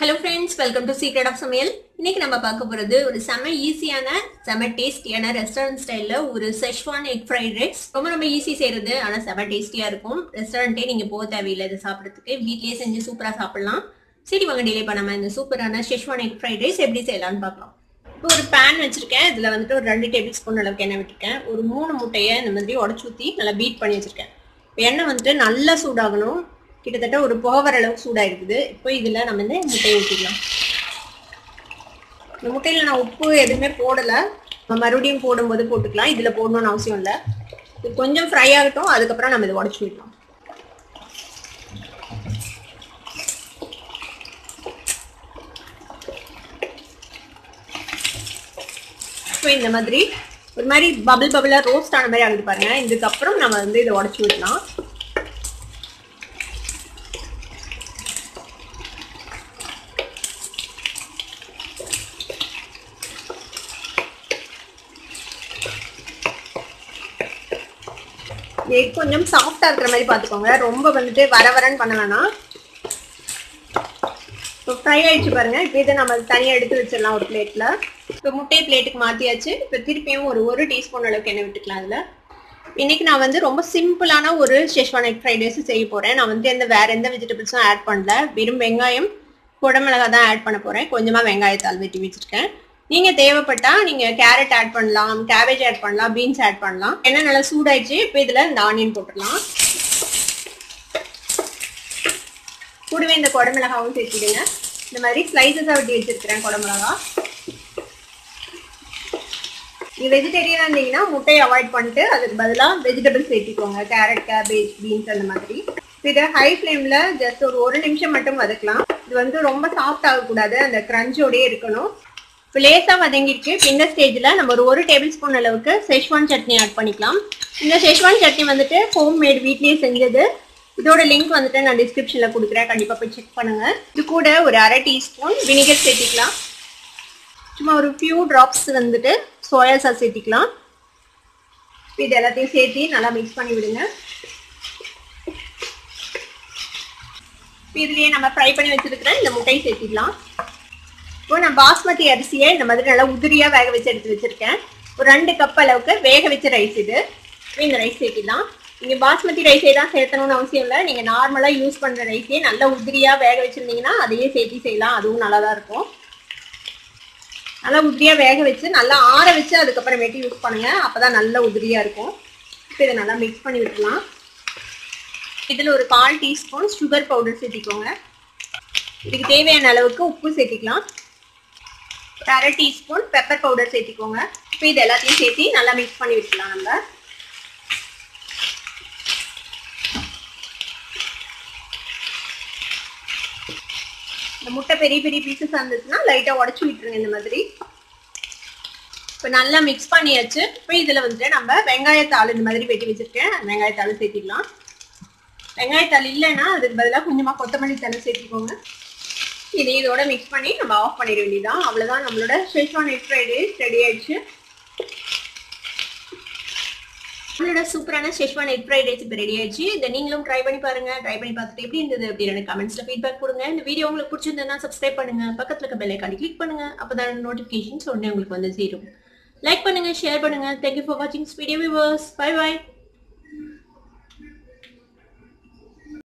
hello friends welcome to secret of சமையல் இன்னைக்கு நம்ம பார்க்க போறது ஒரு செம ஈஸியான செம டேஸ்டியான ரெஸ்டாரண்ட் ஸ்டைல்ல ஒரு செஷ்வான் எக் ஃப்ரைட் ரைஸ் ரொம்ப ரொம்ப ஈஸி செய்யறது ஆனா செம டேஸ்டியா இருக்கும் ரெஸ்டாரண்ட்டே நீங்க போக தேவையில்லை இதை சாப்பிட்றதுக்கு வீட்லயே செஞ்சு சூப்பரா சாப்பிடலாம் சரி வாங்க டிலே பண்ணாம இந்த சூப்பரான செஷ்வான் எக் ஃப்ரைட் ரைஸ் எப்படி செய்யலாம்னு பார்க்கலாம் இப்போ ஒரு பேன் வச்சிருக்கேன் இதுல வந்துட்டு ஒரு ரெண்டு டேபிள் ஸ்பூன் அளவுக்கு எண்ணெய் விட்டுருக்கேன் ஒரு மூணு முட்டையை இந்த மாதிரி உடச்சு ஊற்றி நல்லா பீட் பண்ணி வச்சிருக்கேன் இப்போ எண்ணெய் வந்துட்டு நல்லா சூடாகணும் கிட்டத்தட்ட ஒரு புகை வர அளவுக்கு சூடாயிருக்குது இப்போ இதில் நம்ம வந்து முட்டையை ஊற்றிக்கலாம் இந்த முட்டையில் நான் உப்பு எதுவுமே போடலை நம்ம மறுபடியும் போடும்போது போட்டுக்கலாம் இதில் போடணும்னு அவசியம் இல்லை இது கொஞ்சம் ஃப்ரை ஆகட்டும் அதுக்கப்புறம் நம்ம இதை உடச்சி விடலாம் இப்போ இந்த மாதிரி ஒரு மாதிரி பபிள் பபிளாக ரோஸ்ட் ஆன மாதிரி ஆகுது பாருங்க இதுக்கப்புறம் நம்ம வந்து இதை உடச்சி விடலாம் எக் கொஞ்சம் சாஃப்டா இருக்கிற மாதிரி பார்த்துக்கோங்க ரொம்ப வந்துட்டு வர வரன்னு பண்ண வேணாம் இப்போ ஃப்ரை ஆயிடுச்சு பாருங்க இப்போ இதை நம்ம தனியாக எடுத்து வச்சிடலாம் ஒரு பிளேட்டில் இப்போ முட்டையை பிளேட்டுக்கு மாற்றியாச்சு இப்போ திருப்பியும் ஒரு ஒரு டீஸ்பூன் அளவுக்கு எண்ணெய் விட்டுக்கலாம் அதில் இன்னைக்கு நான் வந்து ரொம்ப சிம்பிளான ஒரு ஷெஷ்வான் எக் ஃப்ரைட் ரைஸ் செய்ய போகிறேன் நான் வந்து எந்த வேற எந்த வெஜிடபிள்ஸும் ஆட் பண்ணல வெறும் வெங்காயம் குடமிளகா தான் ஆட் பண்ண போகிறேன் கொஞ்சமாக வெங்காயத்தால் வெட்டி வச்சுருக்கேன் நீங்க தேவைப்பட்டா நீங்க கேரட் ஆட் பண்ணலாம் கேபேஜ் ஆட் பண்ணலாம் பீன்ஸ் ஆட் பண்ணலாம் என்ன நல்லா சூடாயிடுச்சு இப்போ இதுல இந்த ஆனியன் போட்டுடலாம் கூடவே இந்த குடமிளகாவும் சேர்த்துடுங்க இந்த மாதிரி ஸ்லைசஸாக வெட்டி வச்சிருக்கிறேன் குடமிளகா நீங்க வெஜிடேரியனா இருந்தீங்கன்னா முட்டையை அவாய்ட் பண்ணிட்டு அதுக்கு பதிலாக வெஜிடபிள்ஸ் சேர்த்திக்கோங்க கேரட் கேபேஜ் பீன்ஸ் அந்த மாதிரி இதை ஹை ஃப்ளேம்ல ஜஸ்ட் ஒரு ஒரு நிமிஷம் மட்டும் வதக்கலாம் இது வந்து ரொம்ப சாஃப்ட் ஆகக்கூடாது அந்த கிரஞ்சோடயே இருக்கணும் இப்போ லேசாக வதங்கிருக்கு இப்போ இந்த ஸ்டேஜில் நம்ம ஒரு ஒரு டேபிள் ஸ்பூன் அளவுக்கு செஷ்வான் சட்னி ஆட் பண்ணிக்கலாம் இந்த செஷ்வான் சட்னி வந்துட்டு ஹோம் மேட் வீட்லேயே செஞ்சது இதோட லிங்க் வந்துட்டு நான் டிஸ்கிரிப்ஷனில் கொடுக்குறேன் கண்டிப்பாக போய் செக் பண்ணுங்க இது கூட ஒரு அரை டீஸ்பூன் வினிகர் சேர்த்திக்கலாம் சும்மா ஒரு ஃபியூ ட்ராப்ஸ் வந்துட்டு சோயா சாஸ் சேர்த்திக்கலாம் இது எல்லாத்தையும் சேர்த்து நல்லா மிக்ஸ் பண்ணி விடுங்க இதுலேயே நம்ம ஃப்ரை பண்ணி வச்சிருக்கிற இந்த முட்டையை சேர்த்திக்கலாம் இப்போ நான் பாஸ்மதி அரிசியை இந்த மாதிரி நல்லா உதிரியா வேக வச்சு எடுத்து வச்சிருக்கேன் ஒரு ரெண்டு கப் அளவுக்கு வேக வச்ச ரைஸ் இது இந்த ரைஸ் சேர்க்கலாம் நீங்க பாஸ்மதி ரைஸே தான் சேர்த்தணும்னு அவசியம் இல்லை நீங்க நார்மலா யூஸ் பண்ற ரைஸே நல்லா உதிரியா வேக வச்சிருந்தீங்கன்னா அதையே சேர்த்து செய்யலாம் அதுவும் நல்லா தான் இருக்கும் நல்லா உதிரியா வேக வச்சு நல்லா ஆற வச்சு அதுக்கப்புறமேட்டு யூஸ் பண்ணுங்க அப்பதான் நல்லா உதிரியா இருக்கும் இப்போ இதை நல்லா மிக்ஸ் பண்ணி விட்டுலாம் இதில் ஒரு கால் டீஸ்பூன் சுகர் பவுடர் சேர்த்திக்கோங்க இதுக்கு தேவையான அளவுக்கு உப்பு சேர்த்திக்கலாம் அரை டீஸ்பூன் பெப்பர் பவுடர் சேர்த்திக்கோங்க இப்போ இது எல்லாத்தையும் சேர்த்து நல்லா மிக்ஸ் பண்ணி விட்டுலாம் நம்ம இந்த முட்டை பெரிய பெரிய பீசஸ் இருந்துச்சுன்னா லைட்டாக உடச்சி விட்டுருங்க இந்த மாதிரி இப்போ நல்லா மிக்ஸ் பண்ணியாச்சு இப்போ இதில் வந்துட்டு நம்ம வெங்காயத்தாள் இந்த மாதிரி வெட்டி வச்சுருக்கேன் வெங்காயத்தாள் சேர்த்திக்கலாம் வெங்காயத்தாள் இல்லைன்னா அதுக்கு பதிலாக கொஞ்சமாக கொத்தமல்லி தலை சேர்த்திக்கோங்க இது இதோட மிக்ஸ் பண்ணி நம்ம ஆஃப் பண்ணிட வேண்டியதான் அவ்வளோதான் நம்மளோட Schezwan egg fried rice ready ஆயிடுச்சு நம்மளோட சூப்பரான ஷெஷ்வான் எக் ஃப்ரைட் ரைஸ் இப்போ ரெடி ஆயிடுச்சு இதை நீங்களும் ட்ரை பண்ணி பாருங்க ட்ரை பண்ணி பார்த்துட்டு எப்படி இருந்தது அப்படின்னு எனக்கு கமெண்ட்ஸ்ல ஃபீட்பேக் கொடுங்க இந்த வீடியோ உங்களுக்கு பிடிச்சிருந்ததுன்னா சப்ஸ்கிரைப் பண்ணுங்க பக்கத்துல இருக்க பெல் ஐக்கானி கிளிக் பண்ணுங்க அப்பதான் நோட்டிஃபிகேஷன்ஸ் உடனே உங்களுக்கு வந்து சேரும் லைக் பண்ணுங்க ஷேர் பண்ணுங்க தேங்க்யூ ஃபார் வாட்சிங் வீடியோ வியூவர்ஸ் பை பாய்